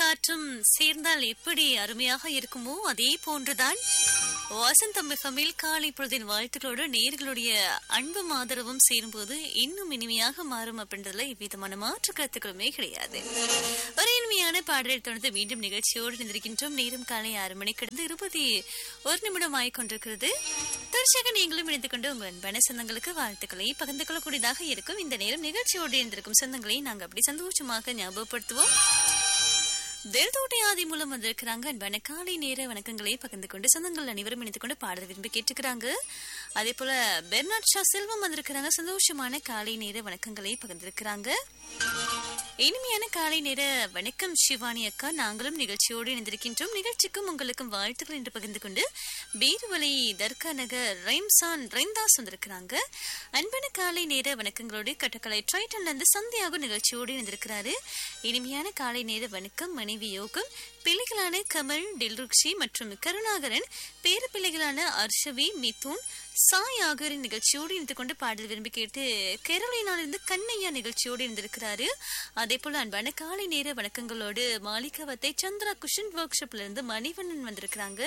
காற்றும் சேர்ந்தால் எப்படி அருமையாக இருக்குமோ அதே போன்றுதான் வசந்தம் மிகமில் காலை பொழுதின் வாழ்த்துக்களோடு நேர்களுடைய அன்பும் ஆதரவும் சேரும்போது இன்னும் இனிமையாக மாறும் அப்படின்றதுல இவ்விதமான மாற்று கருத்துக்களுமே கிடையாது ஒரு இனிமையான பாடலை தொடர்ந்து மீண்டும் நிகழ்ச்சியோடு இணைந்திருக்கின்றோம் நேரம் காலை ஆறு மணி கடந்து இருபத்தி ஒரு நிமிடம் ஆகிக்கொண்டிருக்கிறது தொடர்ச்சியாக நீங்களும் இணைந்து கொண்டு உங்கள் அன்பான சொந்தங்களுக்கு வாழ்த்துக்களை பகிர்ந்து கொள்ளக்கூடியதாக இருக்கும் இந்த நேரம் நிகழ்ச்சியோடு இணைந்திருக்கும் சொந்தங்களை நாங்கள் அப்படி சந்தோஷமாக ஞாபகப்படுத்துவோம் தெல்தோட்டை ஆதி மூலம் வந்திருக்கிறாங்க அன்பான காலை நேர வணக்கங்களை பகிர்ந்து கொண்டு சொந்தங்கள் அனைவரும் இணைந்து கொண்டு பாடல் விரும்பி கேட்டுக்கிறாங்க அதே போல பெர்னாட் ஷா செல்வம் வந்திருக்கிறாங்க சந்தோஷமான காலை நேர வணக்கங்களை பகிர்ந்திருக்கிறாங்க இனிமையான காலை நேர வணக்கம் சிவானி அக்கா நாங்களும் நிகழ்ச்சியோடு இணைந்திருக்கின்றோம் நிகழ்ச்சிக்கும் உங்களுக்கும் வாழ்த்துக்கள் என்று பகிர்ந்து கொண்டு பீர்வலை தர்கா நகர் ரைம்சான் ரைந்தாஸ் வந்திருக்கிறாங்க அன்பான காலை நேர வணக்கங்களோடு கட்டக்கலை ட்ரைட்டன்ல இருந்து சந்தியாகும் நிகழ்ச்சியோடு இணைந்திருக்கிறாரு இனிமையான காலை நேர வணக்கம் மனைவி யோகம் பிள்ளைகளான கமல் டில்ருக்ஷி மற்றும் கருணாகரன் பேர பிள்ளைகளான அர்ஷவி மிதுன் சாய் ஆகியோரின் நிகழ்ச்சியோடு இணைந்து கொண்டு பாடல் விரும்பி கேட்டு கேரளினாலிருந்து கண்ணையா நிகழ்ச்சியோடு இருந்திருக்கிறாரு அதே போல அன்பான காலை நேர வணக்கங்களோடு மாளிகாவத்தை சந்திரா குஷன் ஒர்க் ஷாப்ல இருந்து மணிவண்ணன் வந்திருக்கிறாங்க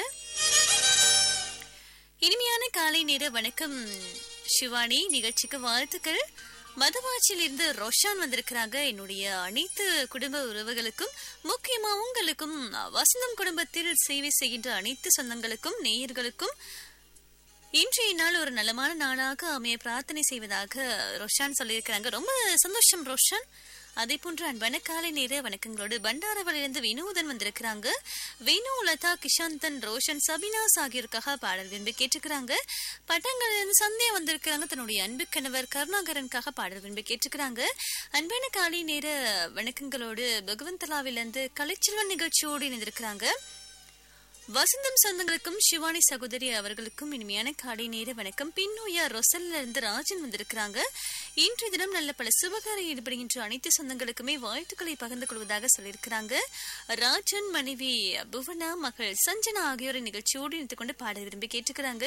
இனிமையான காலை நேர வணக்கம் சிவானி நிகழ்ச்சிக்கு வாழ்த்துக்கள் மதவாச்சியில் இருந்து ரோஷான் வந்திருக்கிறாங்க என்னுடைய அனைத்து குடும்ப உறவுகளுக்கும் முக்கியமா உங்களுக்கும் வசந்தம் குடும்பத்தில் சேவை செய்கின்ற அனைத்து சொந்தங்களுக்கும் நேயர்களுக்கும் இன்றைய நாள் ஒரு நலமான நாளாக அமைய பிரார்த்தனை செய்வதாக ரோஷான் சொல்லியிருக்கிறாங்க ரொம்ப சந்தோஷம் ரோஷான் அதே போன்று அன்பான காலை நேர வணக்கங்களோடு பண்டாரவளிலிருந்து வினோதன் வந்திருக்கிறாங்க வேணு லதா கிஷாந்தன் ரோஷன் சபினாஸ் ஆகியோருக்காக பாடல் விரும்பி கேட்டுக்கிறாங்க பட்டங்கள்ல இருந்து சந்தியா வந்திருக்கிறாங்க தன்னுடைய அன்பு கணவர் கருணாகரனுக்காக பாடல் விரும்பி கேட்டுக்கிறாங்க அன்பான காலை நேர வணக்கங்களோடு பகவந்தலாவிலிருந்து கலைச்செல்வன் நிகழ்ச்சியோடு இணைந்திருக்கிறாங்க வசந்தம் சொந்தங்களுக்கும் சிவானி சகோதரி அவர்களுக்கும் இனிமையான காலை நேர வணக்கம் பின்னோயா ரொசல்ல இருந்து ராஜன் வந்திருக்கிறாங்க இன்றைய தினம் நல்ல பல சுபகார ஈடுபடுகின்ற அனைத்து சொந்தங்களுக்குமே வாழ்த்துக்களை பகிர்ந்து கொள்வதாக சொல்லியிருக்கிறாங்க ராஜன் மனைவி புவனா மகள் சஞ்சனா ஆகியோரின் நிகழ்ச்சியோடு இணைத்துக் கொண்டு பாட விரும்பி கேட்டுக்கிறாங்க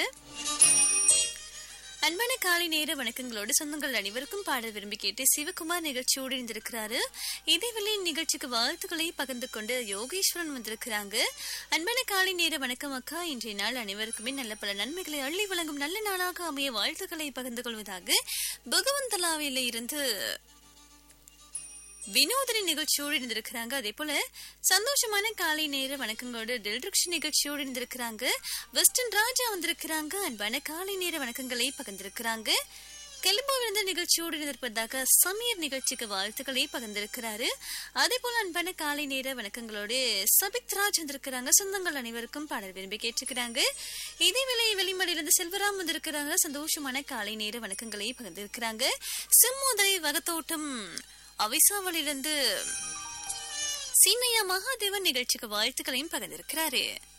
அன்பான காலை நேர வணக்கங்களோடு சொந்தங்கள் அனைவருக்கும் பாடல் விரும்பி கேட்டு சிவகுமார் நிகழ்ச்சியோடு இருந்திருக்கிறாரு இதேவேளை நிகழ்ச்சிக்கு வாழ்த்துக்களை பகிர்ந்து கொண்டு யோகேஸ்வரன் வந்திருக்கிறாங்க அன்பான காலை நேர வணக்கம் அக்கா இன்றைய நாள் அனைவருக்குமே நல்ல பல நன்மைகளை அள்ளி வழங்கும் நல்ல நாளாக அமைய வாழ்த்துக்களை பகிர்ந்து கொள்வதாக பகவந்தலாவில இருந்து வினோதனி நிகழ்ச்சியோடு இருந்திருக்கிறாங்க அதே போல சந்தோஷமான காலை நேர வணக்கங்களோடு டெல்ரிக்ஷ் நிகழ்ச்சியோடு இருந்திருக்கிறாங்க வெஸ்டர்ன் ராஜா வந்திருக்கிறாங்க அன்பான காலை நேர வணக்கங்களை பகிர்ந்திருக்கிறாங்க கெலும்பாவிலிருந்து நிகழ்ச்சியோடு இருந்திருப்பதாக சமீர் நிகழ்ச்சிக்கு வாழ்த்துக்களை பகிர்ந்திருக்கிறாரு அதே போல அன்பான காலை நேர வணக்கங்களோடு சபித்ராஜ் வந்திருக்கிறாங்க சொந்தங்கள் அனைவருக்கும் பாடல் விரும்பி கேட்டிருக்கிறாங்க இதேவேளை வெளிமலையிலிருந்து செல்வராம் வந்திருக்கிறாங்க சந்தோஷமான காலை நேர வணக்கங்களை பகிர்ந்திருக்கிறாங்க சிம்மோதரை வகத்தோட்டம் அவிசாவளிலிருந்து சீனையா மகாதேவன் நிகழ்ச்சிக்கு வாழ்த்துக்களையும் பகிர்ந்திருக்கிறாரு